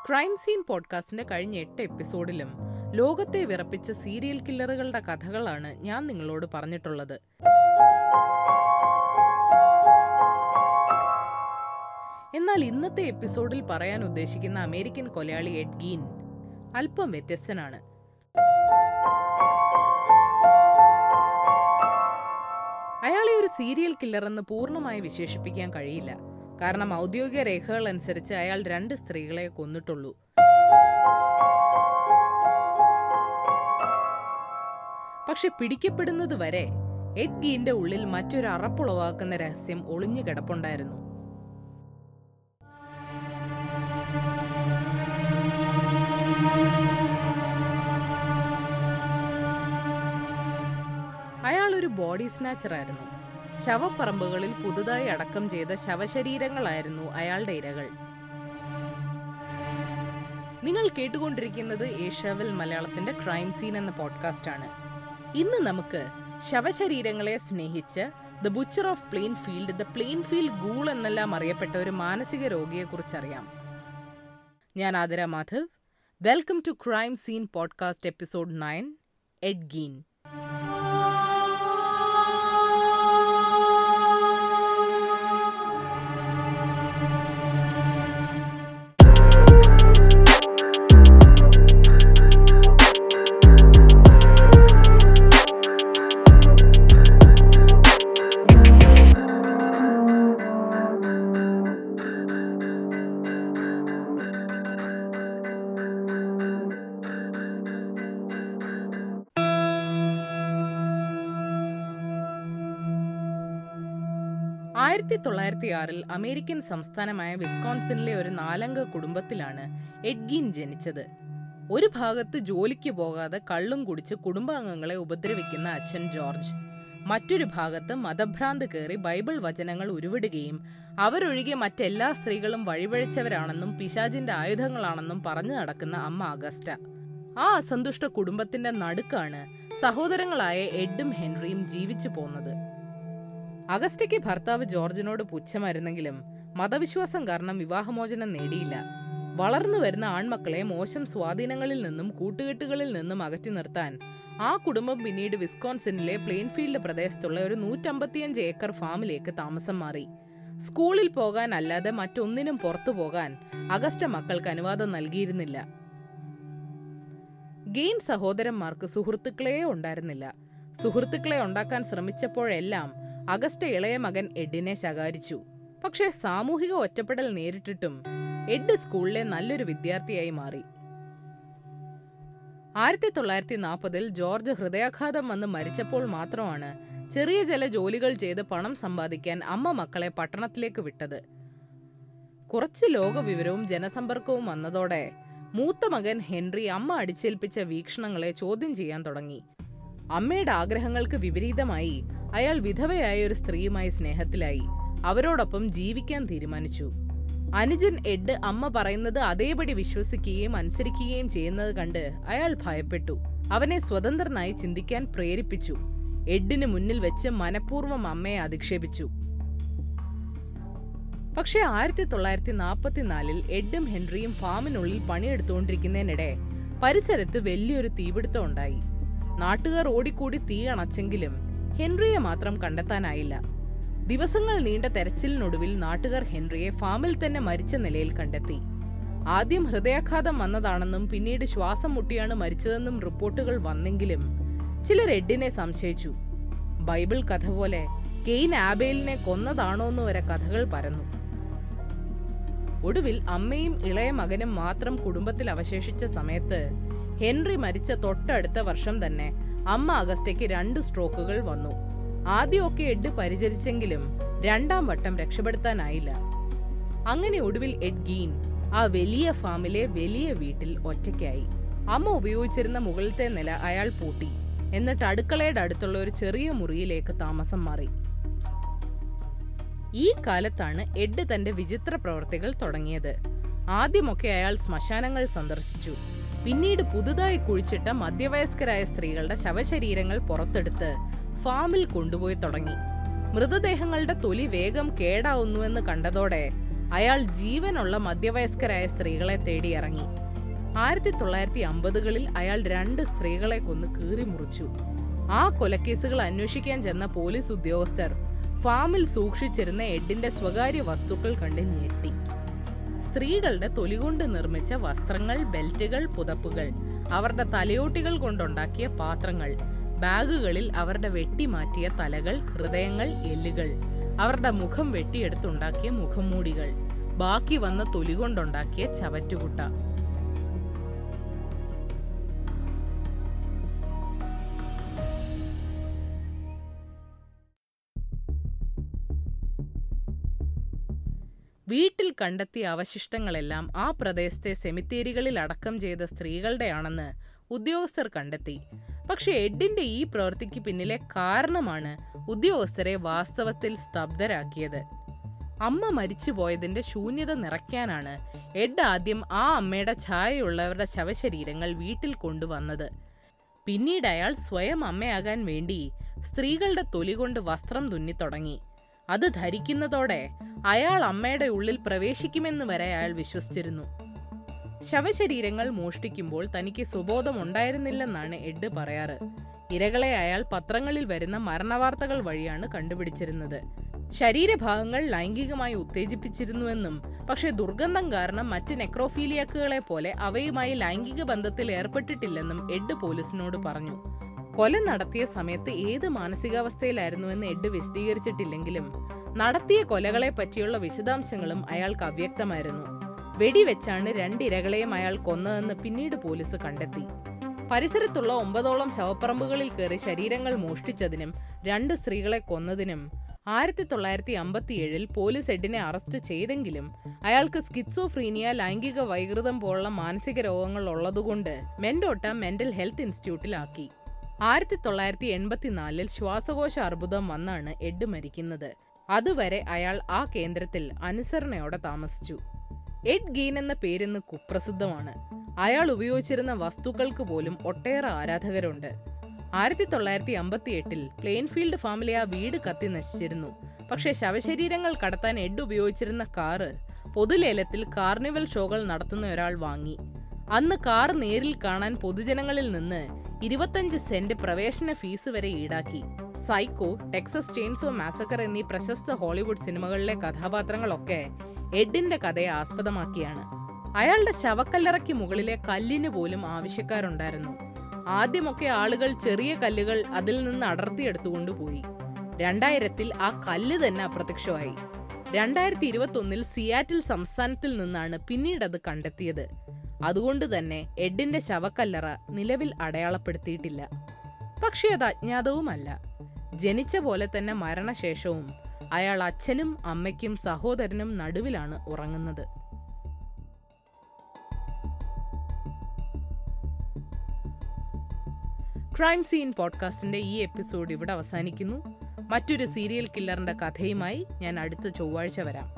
crime scene പോഡ്കാസ്റ്റിന്റെ കഴിഞ്ഞ എട്ട് എപ്പിസോഡിലും ലോകത്തെ വിറപ്പിച്ച സീരിയൽ കില്ലറുകളുടെ കഥകളാണ് ഞാൻ നിങ്ങളോട് പറഞ്ഞിട്ടുള്ളത് എന്നാൽ ഇന്നത്തെ എപ്പിസോഡിൽ പറയാൻ ഉദ്ദേശിക്കുന്ന അമേരിക്കൻ കൊലയാളി എഡ് ഗീൻ അല്പം വ്യത്യസ്തനാണ് അയാളെ ഒരു സീരിയൽ കില്ലർ എന്ന് പൂർണ്ണമായി വിശേഷിപ്പിക്കാൻ കഴിയില്ല കാരണം ഔദ്യോഗിക രേഖകൾ അനുസരിച്ച് അയാൾ രണ്ട് സ്ത്രീകളെ കൊന്നിട്ടുള്ളൂ പക്ഷെ പിടിക്കപ്പെടുന്നത് വരെ എഡ് ഗീന്റെ ഉള്ളിൽ മറ്റൊരു അറപ്പുളവാക്കുന്ന രഹസ്യം ഒളിഞ്ഞു കിടപ്പുണ്ടായിരുന്നു അയാൾ ഒരു ബോഡി സ്നാച്ചർ ആയിരുന്നു ശവപ്പറമ്പുകളിൽ പുതുതായി അടക്കം ചെയ്ത ശവശരീരങ്ങളായിരുന്നു അയാളുടെ ഇരകൾ നിങ്ങൾ കേട്ടുകൊണ്ടിരിക്കുന്നത് ഏഷ്യാവിൽ മലയാളത്തിന്റെ ക്രൈം സീൻ എന്ന പോഡ്കാസ്റ്റ് ആണ് ഇന്ന് നമുക്ക് ശവശരീരങ്ങളെ സ്നേഹിച്ച് the butcher of Plainfield the Plainfield ghoul എന്നെല്ലാം അറിയപ്പെട്ട ഒരു മാനസിക രോഗിയെക്കുറിച്ച് അറിയാം ഞാൻ Athira Madhav welcome to crime scene podcast episode nine Ed Gein ആയിരത്തി തൊള്ളായിരത്തി ആറിൽ അമേരിക്കൻ സംസ്ഥാനമായ വിസ്കോൺസിനിലെ ഒരു നാലംഗ കുടുംബത്തിലാണ് എഡ്ഗീൻ ജനിച്ചത് ഒരു ഭാഗത്ത് ജോലിക്ക് പോകാതെ കള്ളും കുടിച്ച് കുടുംബാംഗങ്ങളെ ഉപദ്രവിക്കുന്ന അച്ഛൻ ജോർജ് മറ്റൊരു ഭാഗത്ത് മതഭ്രാന്ത് കയറി ബൈബിൾ വചനങ്ങൾ ഉരുവിടുകയും അവരൊഴികെ മറ്റെല്ലാ സ്ത്രീകളും വഴിവഴച്ചവരാണെന്നും പിശാചിന്റെ ആയുധങ്ങളാണെന്നും പറഞ്ഞു നടക്കുന്ന അമ്മ അഗസ്റ്റ ആ അസന്തുഷ്ട കുടുംബത്തിന്റെ നടുക്കാണ് സഹോദരങ്ങളായ എഡും ഹെൻറിയും ജീവിച്ചു പോന്നത് അഗസ്റ്റയ്ക്ക് ഭർത്താവ് ജോർജിനോട് പുച്ഛമായിരുന്നെങ്കിലും മതവിശ്വാസം കാരണം വിവാഹമോചനം നേടിയില്ല വളർന്നു വരുന്ന ആൺമക്കളെ മോശം സ്വാധീനങ്ങളിൽ നിന്നും കൂട്ടുകെട്ടുകളിൽ നിന്നും അകറ്റി നിർത്താൻ ആ കുടുംബം പിന്നീട് വിസ്കോൺസിനിലെ പ്ലെയിൻഫീൽഡ് പ്രദേശത്തുള്ള ഒരു നൂറ്റമ്പത്തിയഞ്ച് ഏക്കർ ഫാമിലേക്ക് താമസം മാറി സ്കൂളിൽ പോകാൻ അല്ലാതെ മറ്റൊന്നിനും പുറത്തു പോകാൻ അഗസ്റ്റ മക്കൾക്ക് അനുവാദം നൽകിയിരുന്നില്ല ഗെയിൻ സഹോദരന്മാർക്ക് സുഹൃത്തുക്കളെ ഉണ്ടായിരുന്നില്ല സുഹൃത്തുക്കളെ ഉണ്ടാക്കാൻ ശ്രമിച്ചപ്പോഴെല്ലാം അഗസ്റ്റ ഇളയ മകൻ എഡിനെ ശകാരിച്ചു പക്ഷേ സാമൂഹിക ഒറ്റപ്പെടൽ നേരിട്ടിട്ടും എഡ് സ്കൂളിലെ നല്ലൊരു വിദ്യാർത്ഥിയായി മാറി ആയിരത്തി തൊള്ളായിരത്തി നാൽപ്പതിൽ ജോർജ് ഹൃദയാഘാതം വന്ന് മരിച്ചപ്പോൾ മാത്രമാണ് ചെറിയ ചില ജോലികൾ ചെയ്ത് പണം സമ്പാദിക്കാൻ അമ്മ മക്കളെ പട്ടണത്തിലേക്ക് വിട്ടത് കുറച്ച് ലോകവിവരവും ജനസമ്പർക്കവും വന്നതോടെ മൂത്ത മകൻ ഹെൻറി അമ്മ അടിച്ചേൽപ്പിച്ച വീക്ഷണങ്ങളെ ചോദ്യം ചെയ്യാൻ തുടങ്ങി അമ്മയുടെ ആഗ്രഹങ്ങൾക്ക് വിപരീതമായി അയാൾ വിധവയായ ഒരു സ്ത്രീയുമായി സ്നേഹത്തിലായി അവരോടൊപ്പം ജീവിക്കാൻ തീരുമാനിച്ചു അനുജൻ എഡ് അമ്മ പറയുന്നത് അതേപടി വിശ്വസിക്കുകയും അനുസരിക്കുകയും ചെയ്യുന്നത് കണ്ട് അയാൾ ഭയപ്പെട്ടു അവനെ സ്വതന്ത്രനായി ചിന്തിക്കാൻ പ്രേരിപ്പിച്ചു എഡിന് മുന്നിൽ വെച്ച് മനഃപൂർവ്വം അമ്മയെ അധിക്ഷേപിച്ചു പക്ഷേ ആയിരത്തി തൊള്ളായിരത്തി നാൽപ്പത്തിനാലിൽ എഡും ഹെൻറിയും ഫാമിനുള്ളിൽ പണിയെടുത്തുകൊണ്ടിരിക്കുന്നതിനിടെ പരിസരത്ത് വലിയൊരു തീപിടുത്തം ഉണ്ടായി നാട്ടുകാർ ഓടിക്കൂടി തീ അണച്ചെങ്കിലും ഹെൻറിയെ മാത്രം കണ്ടെത്താനായില്ല ദിവസങ്ങൾ നീണ്ട തെരച്ചിലിനൊടുവിൽ നാട്ടുകാർ ഹെൻറിയെ ഫാമിൽ തന്നെ മരിച്ച നിലയിൽ കണ്ടെത്തി ആദ്യം ഹൃദയാഘാതം വന്നതാണെന്നും പിന്നീട് ശ്വാസം മുട്ടിയാണ് മരിച്ചതെന്നും റിപ്പോർട്ടുകൾ വന്നെങ്കിലും ചിലർ എഡിനെ സംശയിച്ചു ബൈബിൾ കഥ പോലെ കെയ്ൻ ആബേലിനെ കൊന്നതാണോന്ന് വരെ കഥകൾ പരന്നു ഒടുവിൽ അമ്മയും ഇളയ മകനും മാത്രം കുടുംബത്തിൽ അവശേഷിച്ച സമയത്ത് ഹെൻറി മരിച്ച തൊട്ടടുത്ത വർഷം തന്നെ അമ്മ അഗസ്റ്റയ്ക്ക് രണ്ട് സ്ട്രോക്കുകൾ വന്നു ആദ്യമൊക്കെ എഡ് പരിചരിച്ചെങ്കിലും രണ്ടാം വട്ടം രക്ഷപ്പെടുത്താനായില്ല അങ്ങനെ ഒടുവിൽ എഡ് ഗീൻ ആ വലിയ ഫാമിലെ വലിയ വീട്ടിൽ ഒറ്റയ്ക്കായി അമ്മ ഉപയോഗിച്ചിരുന്ന മുകളിലത്തെ നില അയാൾ പൂട്ടി എന്നിട്ട് അടുക്കളയുടെ അടുത്തുള്ള ഒരു ചെറിയ മുറിയിലേക്ക് താമസം മാറി ഈ കാലത്താണ് എഡ് തന്റെ വിചിത്ര പ്രവർത്തികൾ തുടങ്ങിയത് ആദ്യമൊക്കെ അയാൾ ശ്മശാനങ്ങൾ സന്ദർശിച്ചു പിന്നീട് പുതുതായി കുഴിച്ചിട്ട മധ്യവയസ്കരായ സ്ത്രീകളുടെ ശവശരീരങ്ങൾ പുറത്തെടുത്ത് ഫാമിൽ കൊണ്ടുപോയി തുടങ്ങി മൃതദേഹങ്ങളുടെ തൊലി വേഗം കേടാവുന്നുവെന്ന് കണ്ടതോടെ അയാൾ ജീവനുള്ള മധ്യവയസ്കരായ സ്ത്രീകളെ തേടി ഇറങ്ങി ആയിരത്തി തൊള്ളായിരത്തി അമ്പതുകളിൽ അയാൾ രണ്ട് സ്ത്രീകളെ കൊന്ന് കീറി മുറിച്ചു ആ കൊലക്കേസുകൾ അന്വേഷിക്കാൻ ചെന്ന പോലീസ് ഉദ്യോഗസ്ഥർ ഫാമിൽ സൂക്ഷിച്ചിരുന്ന എഡിന്റെ സ്വകാര്യ വസ്തുക്കൾ കണ്ട് ഞെട്ടി സ്ത്രീകളുടെ തൊലികൊണ്ട് നിർമ്മിച്ച വസ്ത്രങ്ങൾ ബെൽറ്റുകൾ പുതപ്പുകൾ അവരുടെ തലയോട്ടികൾ കൊണ്ടുണ്ടാക്കിയ പാത്രങ്ങൾ ബാഗുകളിൽ അവരുടെ വെട്ടിമാറ്റിയ തലകൾ ഹൃദയങ്ങൾ എല്ലുകൾ അവരുടെ മുഖം വെട്ടിയെടുത്തുണ്ടാക്കിയ മുഖംമൂടികൾ ബാക്കി വന്ന തൊലി കൊണ്ടുണ്ടാക്കിയ ചവറ്റുകുട്ട വീട്ടിൽ കണ്ടെത്തിയ അവശിഷ്ടങ്ങളെല്ലാം ആ പ്രദേശത്തെ സെമിത്തേരികളിൽ അടക്കം ചെയ്ത സ്ത്രീകളുടെയാണെന്ന് ഉദ്യോഗസ്ഥർ കണ്ടെത്തി പക്ഷെ എഡിന്റെ ഈ പ്രവൃത്തിക്ക് പിന്നിലെ കാരണമാണ് ഉദ്യോഗസ്ഥരെ വാസ്തവത്തിൽ സ്തബ്ധരാക്കിയത് അമ്മ മരിച്ചുപോയതിന്റെ ശൂന്യത നിറയ്ക്കാനാണ് എഡ് ആദ്യം ആ അമ്മയുടെ ഛായയുള്ളവരുടെ ശവശരീരങ്ങൾ വീട്ടിൽ കൊണ്ടുവന്നത് പിന്നീട് അയാൾ സ്വയം അമ്മയാകാൻ വേണ്ടി സ്ത്രീകളുടെ തൊലി കൊണ്ട് വസ്ത്രം തുന്നി തുടങ്ങി അത് ധരിക്കുന്നതോടെ അയാൾ അമ്മയുടെ ഉള്ളിൽ പ്രവേശിക്കുമെന്ന് വരെ അയാൾ വിശ്വസിച്ചിരുന്നു ശവശരീരങ്ങൾ മോഷ്ടിക്കുമ്പോൾ തനിക്ക് സുബോധം ഉണ്ടായിരുന്നില്ലെന്നാണ് എഡ് പറയാറ് ഇരകളെ അയാൾ പത്രങ്ങളിൽ വരുന്ന മരണവാർത്തകൾ വഴിയാണ് കണ്ടുപിടിച്ചിരുന്നത് ശരീരഭാഗങ്ങൾ ലൈംഗികമായി ഉത്തേജിപ്പിച്ചിരുന്നുവെന്നും പക്ഷേ ദുർഗന്ധം കാരണം മറ്റ് നെക്രോഫീലിയാക്കുകളെ പോലെ അവയുമായി ലൈംഗിക ബന്ധത്തിൽ ഏർപ്പെട്ടിട്ടില്ലെന്നും എഡ് പോലീസിനോട് പറഞ്ഞു കൊല നടത്തിയ സമയത്ത് ഏത് മാനസികാവസ്ഥയിലായിരുന്നുവെന്ന് എഡ് വിശദീകരിച്ചിട്ടില്ലെങ്കിലും നടത്തിയ കൊലകളെ പറ്റിയുള്ള വിശദാംശങ്ങളും അയാൾക്ക് അവ്യക്തമായിരുന്നു വെടിവെച്ചാണ് രണ്ടിരകളെയും അയാൾ കൊന്നതെന്ന് പിന്നീട് പോലീസ് കണ്ടെത്തി പരിസരത്തുള്ള ഒമ്പതോളം ശവപ്പറമ്പുകളിൽ കയറി ശരീരങ്ങൾ മോഷ്ടിച്ചതിനും രണ്ട് സ്ത്രീകളെ കൊന്നതിനും ആയിരത്തി തൊള്ളായിരത്തി അമ്പത്തിയേഴിൽ പോലീസ് എഡിനെ അറസ്റ്റ് ചെയ്തെങ്കിലും അയാൾക്ക് സ്കിറ്റ്സോഫ്രീനിയ ലൈംഗിക വൈകൃതം പോലുള്ള മാനസിക രോഗങ്ങൾ ഉള്ളതുകൊണ്ട് മെൻഡോട്ട മെന്റൽ ഹെൽത്ത് ഇൻസ്റ്റിറ്റ്യൂട്ടിലാക്കി ആയിരത്തി തൊള്ളായിരത്തി എൺപത്തിനാലിൽ ശ്വാസകോശ അർബുദം വന്നാണ് എഡ് മരിക്കുന്നത് അതുവരെ അയാൾ ആ കേന്ദ്രത്തിൽ അനുസരണയോടെ താമസിച്ചു എഡ് ഗെയിൻ എന്ന പേരിന്ന് കുപ്രസിദ്ധമാണ് അയാൾ ഉപയോഗിച്ചിരുന്ന വസ്തുക്കൾക്ക് പോലും ഒട്ടേറെ ആരാധകരുണ്ട് ആയിരത്തി തൊള്ളായിരത്തി അമ്പത്തി എട്ടിൽ പ്ലെയിൻഫീൽഡ് ഫാമിലെ ആ വീട് കത്തി നശിച്ചിരുന്നു പക്ഷേ ശവശരീരങ്ങൾ കടത്താൻ എഡ് ഉപയോഗിച്ചിരുന്ന കാറ് പൊതുലേലത്തിൽ കാർണിവൽ ഷോകൾ നടത്തുന്ന ഒരാൾ വാങ്ങി അന്ന് കാർ നേരിൽ കാണാൻ പൊതുജനങ്ങളിൽ നിന്ന് ഇരുപത്തഞ്ച് സെന്റ് പ്രവേശന ഫീസ് വരെ ഈടാക്കി സൈക്കോ ടെക്സസ് ചെയിൻസോ മാസക്കർ എന്നീ പ്രശസ്ത ഹോളിവുഡ് സിനിമകളിലെ കഥാപാത്രങ്ങളൊക്കെ എഡിന്റെ കഥയെ ആസ്പദമാക്കിയാണ് അയാളുടെ ശവക്കല്ലറയ്ക്ക് മുകളിലെ കല്ലിന് പോലും ആവശ്യക്കാരുണ്ടായിരുന്നു ആദ്യമൊക്കെ ആളുകൾ ചെറിയ കല്ലുകൾ അതിൽ നിന്ന് അടർത്തിയെടുത്തുകൊണ്ടുപോയി രണ്ടായിരത്തിൽ ആ കല്ല് തന്നെ അപ്രത്യക്ഷമായി രണ്ടായിരത്തി ഇരുപത്തി ഒന്നിൽ സിയാറ്റിൽ സംസ്ഥാനത്തിൽ നിന്നാണ് പിന്നീട് അത് കണ്ടെത്തിയത് അതുകൊണ്ട് തന്നെ എഡിന്റെ ശവക്കല്ലറ നിലവിൽ അടയാളപ്പെടുത്തിയിട്ടില്ല പക്ഷേ അത് അജ്ഞാതവുമല്ല ജനിച്ച പോലെ തന്നെ മരണശേഷവും അയാൾ അച്ഛനും അമ്മയ്ക്കും സഹോദരനും നടുവിലാണ് ഉറങ്ങുന്നത് ക്രൈം സീൻ പോഡ്കാസ്റ്റിന്റെ ഈ എപ്പിസോഡ് ഇവിടെ അവസാനിക്കുന്നു മറ്റൊരു സീരിയൽ കില്ലറിന്റെ കഥയുമായി ഞാൻ അടുത്ത ചൊവ്വാഴ്ച വരാം